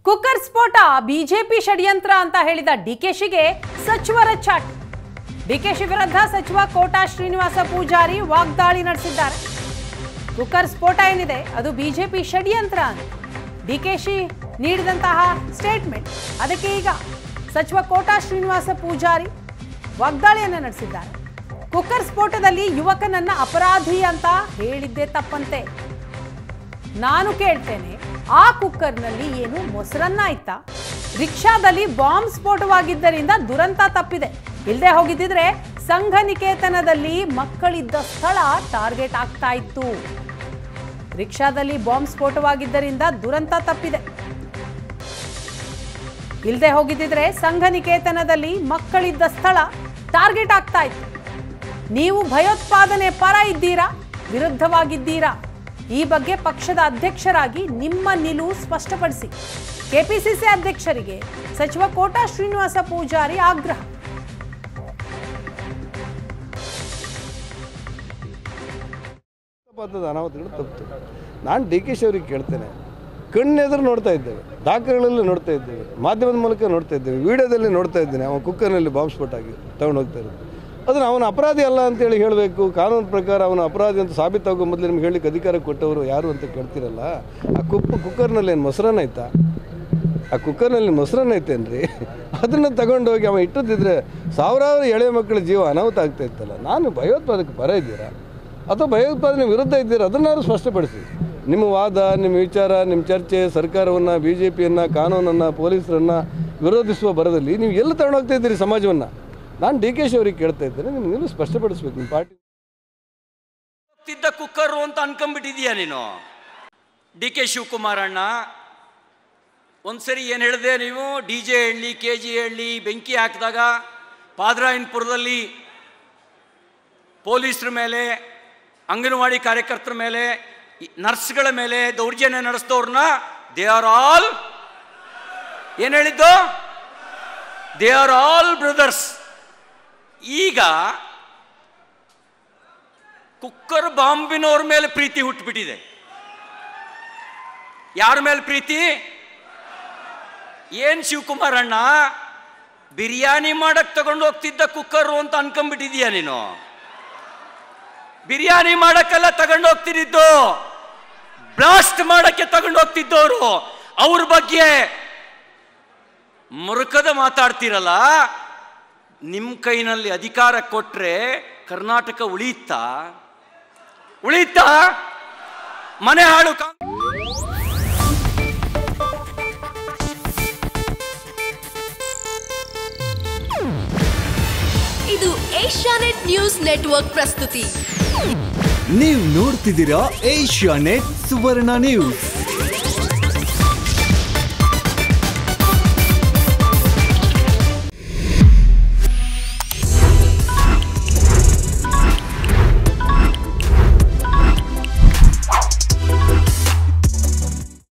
cooker ಸ್ಫೋಟ BJP ಷಡ್ಯಂತ್ರ ಅಂತ ಹೇಳಿದ ಡಿಕೆಶಿಗೆ ಸಚಿವರ ಚಾಟ್ ಡಿಕೆಶಿ ವಿರುದ್ಧ ಸಚಿವ ಕೋಟಾ ಶ್ರೀನಿವಾಸ ಪೂಜಾರಿ ವಾಗ್ದಾಳಿ ನಡೆಸಿದ್ದಾರೆ ಕುಕ್ಕರ್ ಸ್ಫೋಟ ಏನಿದೆ ಅದು ಬಿಜೆಪಿ ಷಡ್ಯಂತ್ರ ಅಂತ ಡಿಕೆಶಿ ನೀಡಿದಂತಹ ಸ್ಟೇಟ್ಮೆಂಟ್ ಅದಕ್ಕೆ ಈಗ ಸಚಿವ ಕೋಟಾ ಶ್ರೀನಿವಾಸ ಪೂಜಾರಿ ವಾಗ್ದಾಳಿಯನ್ನು ನಡೆಸಿದ್ದಾರೆ ಕುಕ್ಕರ್ ಸ್ಫೋಟದಲ್ಲಿ ಯುವಕನನ್ನ ಅಪರಾಧಿ ಅಂತ ಹೇಳಿದ್ದೇ ತಪ್ಪಂತೆ ನಾನು ಕೇಳ್ತೇನೆ ಆ ಕುಕ್ಕರ್ನಲ್ಲಿ ಏನು ಮೊಸರನ್ನ ಇತ್ತಾ ರಿಕ್ಷಾದಲ್ಲಿ ಬಾಂಬ್ ಸ್ಫೋಟವಾಗಿದ್ದರಿಂದ ದುರಂತ ತಪ್ಪಿದೆ ಇಲ್ಲದೆ ಹೋಗಿದ್ದಿದ್ರೆ ಸಂಘ ನಿಕೇತನದಲ್ಲಿ ಮಕ್ಕಳಿದ್ದ ಸ್ಥಳ ಟಾರ್ಗೆಟ್ ಆಗ್ತಾ ಇತ್ತು ರಿಕ್ಷಾದಲ್ಲಿ ಬಾಂಬ್ ಸ್ಫೋಟವಾಗಿದ್ದರಿಂದ ದುರಂತ ತಪ್ಪಿದೆ ಇಲ್ಲದೆ ಹೋಗಿದ್ದಿದ್ರೆ ಸಂಘ ನಿಕೇತನದಲ್ಲಿ ಮಕ್ಕಳಿದ್ದ ಸ್ಥಳ ಟಾರ್ಗೆಟ್ ಆಗ್ತಾ ಇತ್ತು ನೀವು ಭಯೋತ್ಪಾದನೆ ಪರ ಇದ್ದೀರಾ ವಿರುದ್ಧವಾಗಿದ್ದೀರಾ ಈ ಬಗ್ಗೆ ಪಕ್ಷದ ಅಧ್ಯಕ್ಷರಾಗಿ ನಿಮ್ಮ ನಿಲುವು ಸ್ಪಷ್ಟಪಡಿಸಿ ಕೆಪಿಸಿಸಿ ಅಧ್ಯಕ್ಷರಿಗೆ ಸಚಿವ ಕೋಟಾ ಶ್ರೀನಿವಾಸ ಪೂಜಾರಿ ಆಗ್ರಹ ಪಕ್ಕದ ಅನಾಹುತಗಳು ತಪ್ಪಿತು ನಾನು ಡಿ ಕೆ ಶಿ ಅವರಿಗೆ ಕೇಳ್ತೇನೆ ಕಣ್ಣೆದುರು ನೋಡ್ತಾ ಇದ್ದೇವೆ ದಾಖಲೆಗಳಲ್ಲಿ ನೋಡ್ತಾ ಇದ್ದೇವೆ ಮಾಧ್ಯಮದ ಮೂಲಕ ನೋಡ್ತಾ ಇದ್ದೇವೆ ವಿಡಿಯೋದಲ್ಲಿ ನೋಡ್ತಾ ಇದ್ದೇನೆ ಅವನು ಕುಕ್ಕರ್ನಲ್ಲಿ ಬಾಂಬ್ ಸ್ಫೋಟ್ ಆಗಿ ತಗೊಂಡು ಹೋಗ್ತಾ ಇರೋದು ಅದನ್ನು ಅವನ ಅಪರಾಧಿ ಅಲ್ಲ ಅಂತೇಳಿ ಹೇಳಬೇಕು ಕಾನೂನು ಪ್ರಕಾರ ಅವನ ಅಪರಾಧಿ ಅಂತ ಸಾಬೀತಾಗೋ ಮೊದಲು ನಿಮ್ಗೆ ಹೇಳಲಿಕ್ಕೆ ಅಧಿಕಾರ ಕೊಟ್ಟವರು ಯಾರು ಅಂತ ಕೇಳ್ತಿರಲ್ಲ ಆ ಕುಪ್ಪ ಕುಕ್ಕರ್ನಲ್ಲಿ ಏನು ಮೊಸರನ್ನ ಆಯ್ತಾ ಆ ಕುಕ್ಕರ್ನಲ್ಲಿ ಮೊಸರನ್ನ ಐತೇನ್ರಿ ಅದನ್ನು ತಗೊಂಡೋಗಿ ಅವ ಇಟ್ಟದಿದ್ರೆ ಸಾವಿರಾರು ಎಳೆ ಮಕ್ಕಳ ಜೀವ ಅನಾಹುತ ಆಗ್ತಾ ಇತ್ತಲ್ಲ ನಾನು ಭಯೋತ್ಪಾದಕ ಪರ ಇದ್ದೀರಾ ಅಥವಾ ಭಯೋತ್ಪಾದನೆ ವಿರುದ್ಧ ಇದ್ದೀರಾ ಅದನ್ನಾರು ಸ್ಪಷ್ಟಪಡಿಸಿ ನಿಮ್ಮ ವಾದ ನಿಮ್ಮ ವಿಚಾರ ನಿಮ್ಮ ಚರ್ಚೆ ಸರ್ಕಾರವನ್ನು ಬಿ ಜೆ ಪಿಯನ್ನು ಕಾನೂನನ್ನು ಪೊಲೀಸರನ್ನು ವಿರೋಧಿಸುವ ಬರದಲ್ಲಿ ನೀವು ಎಲ್ಲಿ ತಗೊಂಡೋಗ್ತಾ ಇದ್ದೀರಿ ಸಮಾಜವನ್ನು ನಾನು ಡಿ ಕೆ ಶಿ ಅವರಿಗೆ ಕೇಳ್ತಾ ಇದ್ದೇನೆ ನಿಮ್ಗೆ ನೀವು ಸ್ಪಷ್ಟಪಡಿಸ್ಬೇಕು ನಿಮ್ಮ ಪಾರ್ಟಿ ತಿದ್ದ ಕುಕ್ಕರು ಅಂತ ಅನ್ಕೊಂಡ್ಬಿಟ್ಟಿದೀಯ ನೀನು ಡಿ ಕೆ ಶಿವಕುಮಾರ್ ಅಣ್ಣ ಒಂದ್ಸರಿ ಏನು ಹೇಳಿದೆ ನೀವು ಡಿ ಜೆ ಹೇಳಿ ಕೆ ಜಿ ಹೇಳಿ ಬೆಂಕಿ ಹಾಕಿದಾಗ ಪಾದರಾಯನಪುರದಲ್ಲಿ ಪೊಲೀಸರ ಮೇಲೆ ಅಂಗನವಾಡಿ ಕಾರ್ಯಕರ್ತರ ಮೇಲೆ ಈ ನರ್ಸ್ಗಳ ಮೇಲೆ ದೌರ್ಜನ್ಯ ನಡೆಸಿದವ್ರನ್ನ ದೇ ಆರ್ ಆಲ್ ಏನು ಹೇಳಿದ್ದು ದೇ ಆರ್ ಆಲ್ ಬ್ರದರ್ಸ್ ಈಗ ಕುಕ್ಕರ್ ಬಾಂಬಿನವ್ರ ಮೇಲೆ ಪ್ರೀತಿ ಹುಟ್ಟುಬಿಟ್ಟಿದೆ ಯಾರ ಮೇಲೆ ಪ್ರೀತಿ ಏನ್ ಶಿವಕುಮಾರ್ ಅಣ್ಣ ಬಿರಿಯಾನಿ ಮಾಡಕ್ ತಗೊಂಡು ಹೋಗ್ತಿದ್ದ ಕುಕ್ಕರು ಅಂತ ಅನ್ಕೊಂಡ್ಬಿಟ್ಟಿದೀಯ ನೀನು ಬಿರಿಯಾನಿ ಮಾಡಕ್ಕೆಲ್ಲ ತಗೊಂಡು ಹೋಗ್ತಿದ್ದು ಬ್ಲಾಸ್ಟ್ ಮಾಡಕ್ಕೆ ತಗೊಂಡು ಹೋಗ್ತಿದ್ದವರು ಅವ್ರ ಬಗ್ಗೆ ಮುರುಕದ ಮಾತಾಡ್ತಿರಲ್ಲ ನಿಮ್ಮ ಕೈನಲ್ಲಿ ಅಧಿಕಾರ ಕೊಟ್ರೆ ಕರ್ನಾಟಕ ಉಳಿಯುತ್ತಾ ಉಳಿಯುತ್ತಾ ಮನೆ ಹಾಳು ಕಾ- ಇದು ಏಷ್ಯಾನೆಟ್ ನ್ಯೂಸ್ ನೆಟ್ವರ್ಕ್ ಪ್ರಸ್ತುತಿ ನೀವು ನೋಡ್ತಿದ್ದೀರಾ ಏಷ್ಯಾ ನೆಟ್ ಸುವರ್ಣ ನ್ಯೂಸ್